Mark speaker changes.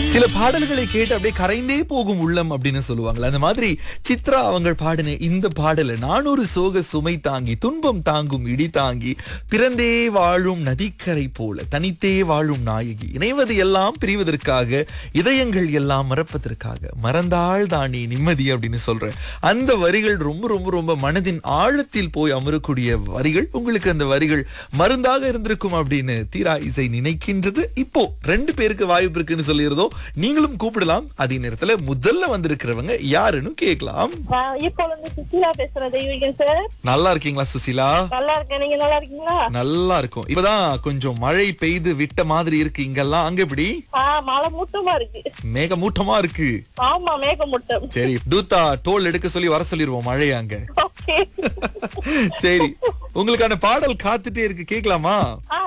Speaker 1: சில பாடல்களை கேட்டு அப்படியே கரைந்தே போகும் உள்ளம் அப்படின்னு சொல்லுவாங்கல்ல அந்த மாதிரி சித்ரா அவங்க பாடின இந்த பாடல நானூறு சோக சுமை தாங்கி துன்பம் தாங்கும் இடி தாங்கி பிறந்தே வாழும் நதிக்கரை போல தனித்தே வாழும் நாயகி இணைவது எல்லாம் பிரிவதற்காக இதயங்கள் எல்லாம் மறப்பதற்காக மறந்தாள் தானே நிம்மதி அப்படின்னு சொல்றேன் அந்த வரிகள் ரொம்ப ரொம்ப ரொம்ப மனதின் ஆழத்தில் போய் அமரக்கூடிய வரிகள் உங்களுக்கு அந்த வரிகள் மருந்தாக இருந்திருக்கும் அப்படின்னு தீரா இசை நினைக்கின்றது இப்போ ரெண்டு பேருக்கு வாய்ப்பு இருக்குன்னு சொல்லியிருந்தோம் நீங்களும் கூப்பிடலாம் அதே நேரத்துல முதல்ல வந்திருக்கிறவங்க யாருன்னு கேட்கலாம்
Speaker 2: நான் இப்போ வந்து சுசீலா பேசுறேன் தெய்வீகம் சார்
Speaker 1: நல்லா இருக்கீங்களா சுசிலா
Speaker 2: நல்லா இருக்கேன் நீங்க நல்லா இருக்கீங்களா
Speaker 1: நல்லா இருக்கும் இப்பதான் கொஞ்சம் மழை பெய்து விட்ட மாதிரி இருக்கு இங்கெல்லாம் அங்க எப்படி
Speaker 2: ஆ மழை மூட்டமா இருக்கு
Speaker 1: மேகமூட்டமா இருக்கு
Speaker 2: ஆமா மேகமூட்டம்
Speaker 1: சரி டூத்தா டோல் எடுக்க சொல்லி வர சொல்லிருவோம் மழை அங்க
Speaker 2: ஓகே
Speaker 1: சரி உங்களுக்கான பாடல் காத்துட்டே இருக்கு கேட்கலாமா
Speaker 2: ஆ